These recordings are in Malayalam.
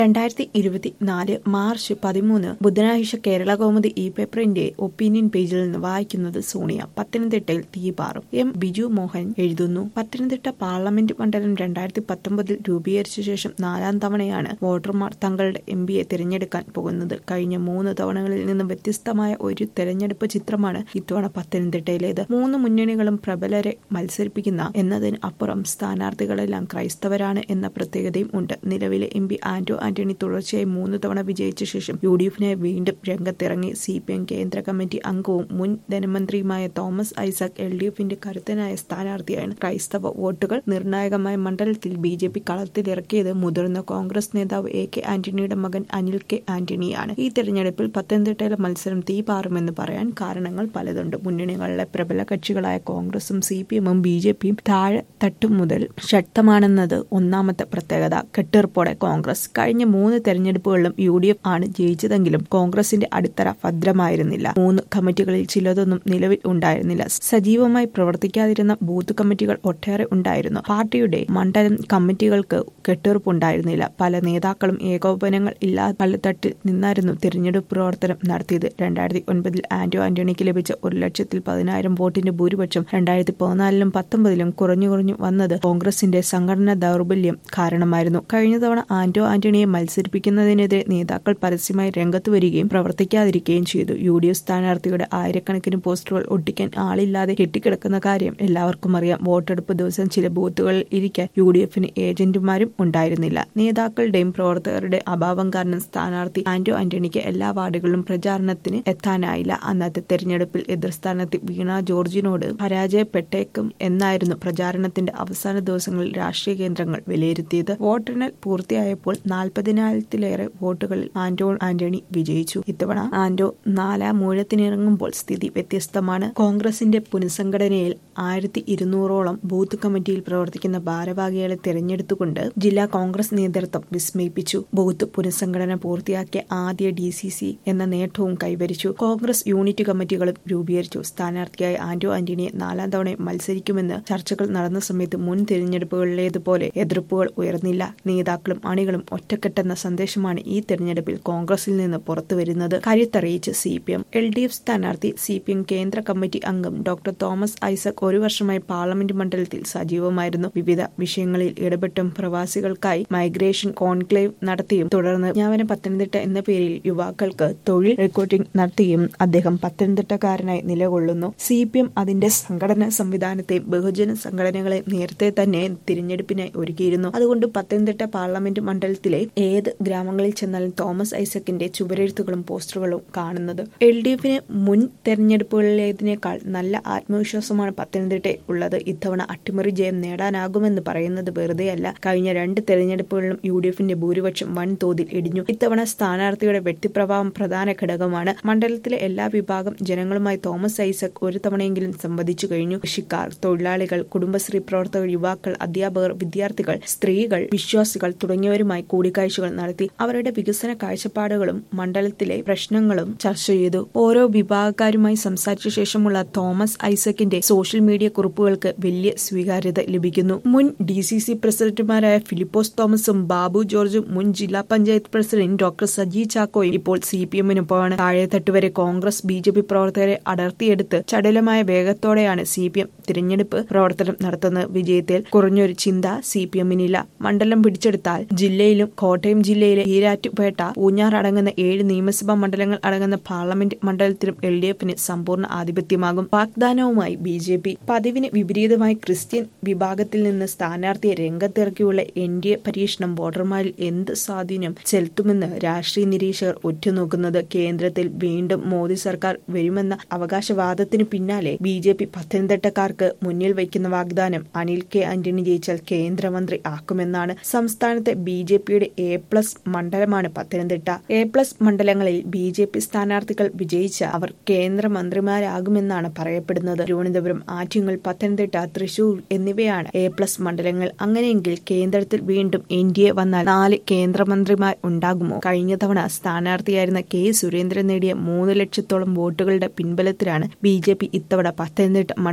രണ്ടായിരത്തി ഇരുപത്തിനാല് മാർച്ച് പതിമൂന്ന് ബുധനാഴ്ച കേരള കൗമുദി ഇ പേപ്പറിന്റെ ഒപ്പീനിയൻ പേജിൽ നിന്ന് വായിക്കുന്നത് സോണിയ പത്തനംതിട്ടയിൽ തീപാറും എം ബിജു മോഹൻ എഴുതുന്നു പത്തനംതിട്ട പാർലമെന്റ് മണ്ഡലം രണ്ടായിരത്തി പത്തൊമ്പതിൽ രൂപീകരിച്ച ശേഷം നാലാം തവണയാണ് വോട്ടർമാർ തങ്ങളുടെ എം പിയെ തിരഞ്ഞെടുക്കാൻ പോകുന്നത് കഴിഞ്ഞ മൂന്ന് തവണകളിൽ നിന്നും വ്യത്യസ്തമായ ഒരു തെരഞ്ഞെടുപ്പ് ചിത്രമാണ് ഇത്തവണ പത്തനംതിട്ടയിലേത് മൂന്ന് മുന്നണികളും പ്രബലരെ മത്സരിപ്പിക്കുന്ന എന്നതിന് അപ്പുറം സ്ഥാനാർത്ഥികളെല്ലാം ക്രൈസ്തവരാണ് എന്ന പ്രത്യേകതയും ഉണ്ട് നിലവിലെ എം പി ആന്റോ ആന്റണി തുടർച്ചയായി മൂന്ന് തവണ വിജയിച്ച ശേഷം യു ഡി എഫിനെ വീണ്ടും രംഗത്തിറങ്ങി സി പി എം കേന്ദ്ര കമ്മിറ്റി അംഗവും മുൻ ധനമന്ത്രിയുമായ തോമസ് ഐസക് എൽ ഡി എഫിന്റെ കരുത്തനായ സ്ഥാനാർത്ഥിയാണ് ക്രൈസ്തവ വോട്ടുകൾ നിർണായകമായ മണ്ഡലത്തിൽ ബി ജെ പി കളത്തിലിറക്കിയത് മുതിർന്ന കോൺഗ്രസ് നേതാവ് എ കെ ആന്റണിയുടെ മകൻ അനിൽ കെ ആന്റണിയാണ് ഈ തെരഞ്ഞെടുപ്പിൽ പത്തനംതിട്ടയിലെ മത്സരം തീപാറുമെന്ന് പറയാൻ കാരണങ്ങൾ പലതുണ്ട് മുന്നണികളിലെ പ്രബല കക്ഷികളായ കോൺഗ്രസും സി പി എമ്മും ബി ജെ പിയും താഴെ തട്ടു മുതൽ ശക്തമാണെന്നത് ഒന്നാമത്തെ പ്രത്യേകത കെട്ടുറപ്പോടെ കോൺഗ്രസ് കഴിഞ്ഞ മൂന്ന് തെരഞ്ഞെടുപ്പുകളിലും യു ഡി എഫ് ആണ് ജയിച്ചതെങ്കിലും കോൺഗ്രസിന്റെ അടിത്തറ ഭദ്രമായിരുന്നില്ല മൂന്ന് കമ്മിറ്റികളിൽ ചിലതൊന്നും നിലവിൽ ഉണ്ടായിരുന്നില്ല സജീവമായി പ്രവർത്തിക്കാതിരുന്ന ബൂത്ത് കമ്മിറ്റികൾ ഒട്ടേറെ ഉണ്ടായിരുന്നു പാർട്ടിയുടെ മണ്ഡലം കമ്മിറ്റികൾക്ക് കെട്ടുറപ്പുണ്ടായിരുന്നില്ല പല നേതാക്കളും ഏകോപനങ്ങൾ ഇല്ലാതെ പലതട്ടിൽ നിന്നായിരുന്നു തിരഞ്ഞെടുപ്പ് പ്രവർത്തനം നടത്തിയത് രണ്ടായിരത്തി ഒൻപതിൽ ആന്റോ ആന്റണിക്ക് ലഭിച്ച ഒരു ലക്ഷത്തിൽ പതിനായിരം വോട്ടിന്റെ ഭൂരിപക്ഷം രണ്ടായിരത്തി പതിനാലിലും പത്തൊമ്പതിലും കുറഞ്ഞു കുറഞ്ഞു വന്നത് കോൺഗ്രസിന്റെ സംഘടനാ ദൗർബല്യം കാരണമായിരുന്നു കഴിഞ്ഞ തവണ ആന്റോ ആന്റണിയെ മത്സരിപ്പിക്കുന്നതിനെതിരെ നേതാക്കൾ പരസ്യമായി രംഗത്ത് വരികയും പ്രവർത്തിക്കാതിരിക്കുകയും ചെയ്തു യു ഡി എഫ് സ്ഥാനാർത്ഥിയുടെ ആയിരക്കണക്കിന് പോസ്റ്ററുകൾ ഒട്ടിക്കാൻ ആളില്ലാതെ കെട്ടിക്കിടക്കുന്ന കാര്യം എല്ലാവർക്കും അറിയാം വോട്ടെടുപ്പ് ദിവസം ചില ബൂത്തുകളിൽ ഇരിക്കാൻ യു ഡി എഫിന് ഏജന്റുമാരും ഉണ്ടായിരുന്നില്ല നേതാക്കളുടെയും പ്രവർത്തകരുടെ അഭാവം കാരണം സ്ഥാനാർത്ഥി ആന്റോ ആന്റണിക്ക് എല്ലാ വാർഡുകളിലും പ്രചാരണത്തിന് എത്താനായില്ല അന്നത്തെ തെരഞ്ഞെടുപ്പിൽ എതിർ സ്ഥാനാർത്ഥി വീണ ജോർജിനോട് പരാജയപ്പെട്ടേക്കും എന്നായിരുന്നു പ്രചാരണത്തിന്റെ അവസാന ദിവസങ്ങളിൽ രാഷ്ട്രീയ കേന്ദ്രങ്ങൾ വിലയിരുത്തിയത് വോട്ടെണ്ണൽ പൂർത്തിയായപ്പോൾ നാൽപ്പതിനായിരത്തിലേറെ വോട്ടുകളിൽ ആന്റോ ആന്റണി വിജയിച്ചു ഇത്തവണ ആന്റോ നാലാം മൂഴത്തിനിറങ്ങുമ്പോൾ സ്ഥിതി വ്യത്യസ്തമാണ് കോൺഗ്രസിന്റെ പുനഃസംഘടനയിൽ ആയിരത്തി ഇരുന്നൂറോളം ബൂത്ത് കമ്മിറ്റിയിൽ പ്രവർത്തിക്കുന്ന ഭാരവാഹികളെ തിരഞ്ഞെടുത്തുകൊണ്ട് ജില്ലാ കോൺഗ്രസ് നേതൃത്വം വിസ്മയിപ്പിച്ചു ബൂത്ത് പുനഃസംഘടന പൂർത്തിയാക്കിയ ആദ്യ ഡി സി സി എന്ന നേട്ടവും കൈവരിച്ചു കോൺഗ്രസ് യൂണിറ്റ് കമ്മിറ്റികളും രൂപീകരിച്ചു സ്ഥാനാർത്ഥിയായ ആന്റോ ആന്റണിയെ നാലാം തവണ മത്സരിക്കുമെന്ന് ചർച്ചകൾ നടന്ന സമയത്ത് മുൻ തിരഞ്ഞെടുപ്പുകളിലേതുപോലെ എതിർപ്പുകൾ ഉയർന്നില്ല നേതാക്കളും അണികളും ഒറ്റക്കെട്ടെന്ന സന്ദേശമാണ് ഈ തെരഞ്ഞെടുപ്പിൽ കോൺഗ്രസിൽ നിന്ന് പുറത്തുവരുന്നത് കരുത്തറിയിച്ച് C P M L D F സ്ഥാനാർത്ഥി സി പി എം കേന്ദ്ര കമ്മിറ്റി അംഗം ഡോക്ടർ തോമസ് ഐസക് ഒരു വർഷമായി പാർലമെന്റ് മണ്ഡലത്തിൽ സജീവമായിരുന്നു വിവിധ വിഷയങ്ങളിൽ ഇടപെട്ടും പ്രവാസികൾക്കായി മൈഗ്രേഷൻ കോൺക്ലേവ് നടത്തിയും തുടർന്ന് ഞാവന പത്തനംതിട്ട എന്ന പേരിൽ യുവാക്കൾക്ക് തൊഴിൽ റിക്രൂട്ടിംഗ് നടത്തിയും അദ്ദേഹം പത്തനംതിട്ടക്കാരനായി നിലകൊള്ളുന്നു സി പി എം അതിന്റെ സംഘടനാ സംവിധാനത്തെയും ബഹുജന സംഘടനകളെയും നേരത്തെ തന്നെ തിരഞ്ഞെടുപ്പിനായി ഒരുക്കിയിരുന്നു അതുകൊണ്ട് പത്തനംതിട്ട പാർലമെന്റ് മണ്ഡലത്തിലെ ഏത് ഗ്രാമങ്ങളിൽ ചെന്നാലും തോമസ് ഐസക്കിന്റെ ചുവരെഴുത്തുകളും പോസ്റ്ററുകളും കാണുന്നത് എൽ ഡി എഫിന് മുൻ തെരഞ്ഞെടുപ്പുകളിലേതിനേക്കാൾ നല്ല ആത്മവിശ്വാസമാണ് പത്തനംതിട്ടയിൽ ഉള്ളത് ഇത്തവണ അട്ടിമറി ജയം നേടാനാകുമെന്ന് പറയുന്നത് വെറുതെയല്ല കഴിഞ്ഞ രണ്ട് തെരഞ്ഞെടുപ്പുകളിലും യു ഡി എഫിന്റെ ഭൂരിപക്ഷം വൻതോതിൽ ഇടിഞ്ഞു ഇത്തവണ സ്ഥാനാർത്ഥിയുടെ വ്യക്തിപ്രഭാവം പ്രധാന ഘടകമാണ് മണ്ഡലത്തിലെ എല്ലാ വിഭാഗം ജനങ്ങളുമായി തോമസ് ഐസക് ഒരു തവണയെങ്കിലും സംവദിച്ചു കഴിഞ്ഞു കൃഷിക്കാർ തൊഴിലാളികൾ കുടുംബശ്രീ പ്രവർത്തകർ യുവാക്കൾ അധ്യാപകർ വിദ്യാർത്ഥികൾ സ്ത്രീകൾ വിശ്വാസികൾ തുടങ്ങിയവരുമായി കൂടിക്കാഴ്ചകൾ നടത്തി അവരുടെ വികസന കാഴ്ചപ്പാടുകളും മണ്ഡലത്തിലെ പ്രശ്നങ്ങളും ചർച്ച ചെയ്തു ഓരോ വിഭാഗക്കാരുമായി സംസാരിച്ച ശേഷമുള്ള തോമസ് ഐസക്കിന്റെ സോഷ്യൽ മീഡിയ കുറിപ്പുകൾക്ക് വലിയ സ്വീകാര്യത ലഭിക്കുന്നു മുൻ ഡി സി സി പ്രസിഡന്റുമാരായ ഫിലിപ്പോസ് തോമസും ബാബു ജോർജും മുൻ ജില്ലാ പഞ്ചായത്ത് പ്രസിഡന്റ് ഡോക്ടർ സജി ചാക്കോയും ഇപ്പോൾ സി പി എമ്മിനൊപ്പമാണ് താഴെത്തട്ട് വരെ കോൺഗ്രസ് ബി ജെ പി പ്രവർത്തകരെ അടർത്തിയെടുത്ത് ചടുലമായ വേഗത്തോടെയാണ് സി പി എം തിരഞ്ഞെടുപ്പ് പ്രവർത്തനം നടത്തുന്നത് വിജയത്തിൽ കുറഞ്ഞൊരു ചിന്ത സി പി എമ്മിനില്ല മണ്ഡലം പിടിച്ചെടുത്താൽ ജില്ലയിലും കോട്ടയം ജില്ലയിലെ ഈരാറ്റുപേട്ട പൂഞ്ഞാർ അടങ്ങുന്ന ഏഴ് നിയമസഭാ മണ്ഡലങ്ങൾ അടങ്ങുന്ന പാർലമെന്റ് മണ്ഡലത്തിലും എൽ ഡി എഫിന് സമ്പൂർണ്ണ ആധിപത്യമാകും വാഗ്ദാനവുമായി ബി ജെ പി പതിവിന് വിപരീതമായി ക്രിസ്ത്യൻ വിഭാഗത്തിൽ നിന്ന് സ്ഥാനാർത്ഥിയെ രംഗത്തിറക്കിയുള്ള എൻ ഡി എ പരീക്ഷണം വോട്ടർമാരിൽ എന്ത് സ്വാധീനം ചെലുത്തുമെന്ന് രാഷ്ട്രീയ നിരീക്ഷകർ ഉറ്റുനോക്കുന്നത് കേന്ദ്രത്തിൽ വീണ്ടും മോദി സർക്കാർ വരുമെന്ന അവകാശവാദത്തിനു പിന്നാലെ ബി ജെ പി പത്തനംതിട്ടക്കാർക്ക് മുന്നിൽ വയ്ക്കുന്ന വാഗ്ദാനം അനിൽ കെ ആന്റണി ജയിച്ചാൽ കേന്ദ്രമന്ത്രി ആക്കുമെന്നാണ് സംസ്ഥാനത്തെ ബി ജെ പിയുടെ എ പ്ലസ് മണ്ഡലമാണ് പത്തനംതിട്ട എ പ്ലസ് മണ്ഡലങ്ങളിൽ ബി ജെ പി സ്ഥാനാർത്ഥികൾ വിജയിച്ച അവർ കേന്ദ്രമന്ത്രിമാരാകുമെന്നാണ് പറയപ്പെടുന്നത് തിരുവനന്തപുരം ആറ്റിങ്ങൽ പത്തനംതിട്ട തൃശൂർ എന്നിവയാണ് എ പ്ലസ് മണ്ഡലങ്ങൾ അങ്ങനെയെങ്കിൽ കേന്ദ്രത്തിൽ വീണ്ടും എൻ ഡി എ വന്നാൽ നാല് കേന്ദ്രമന്ത്രിമാർ ഉണ്ടാകുമോ കഴിഞ്ഞ തവണ സ്ഥാനാർത്ഥിയായിരുന്ന കെ സുരേന്ദ്രൻ നേടിയ മൂന്ന് ലക്ഷത്തോളം വോട്ടുകളുടെ പിൻബലത്തിലാണ് ബി ജെ പി ഇത്തവണ പത്തനംതിട്ട മണ്ഡലത്തിൽ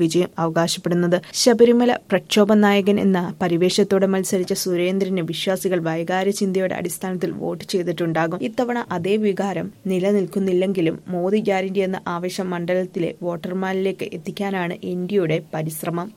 വിജയം അവകാശപ്പെടുന്നത് ശബരിമല പ്രക്ഷോഭ നായകൻ എന്ന പരിവേഷത്തോടെ മത്സരിച്ച സുരേന്ദ്രന് വിശ്വാസികൾ വൈകാര്യ ചിന്തയുടെ അടിസ്ഥാനത്തിൽ വോട്ട് ചെയ്തിട്ടുണ്ടാകും ഇത്തവണ അതേ വികാരം നിലനിൽക്കുന്നില്ലെങ്കിലും മോദി ഗ്യാരണ്ടി എന്ന ആവേശം മണ്ഡലത്തിലെ വോട്ടർമാരിലേക്ക് എത്തിക്കാനാണ് എൻ ഡിയുടെ പരിശ്രമം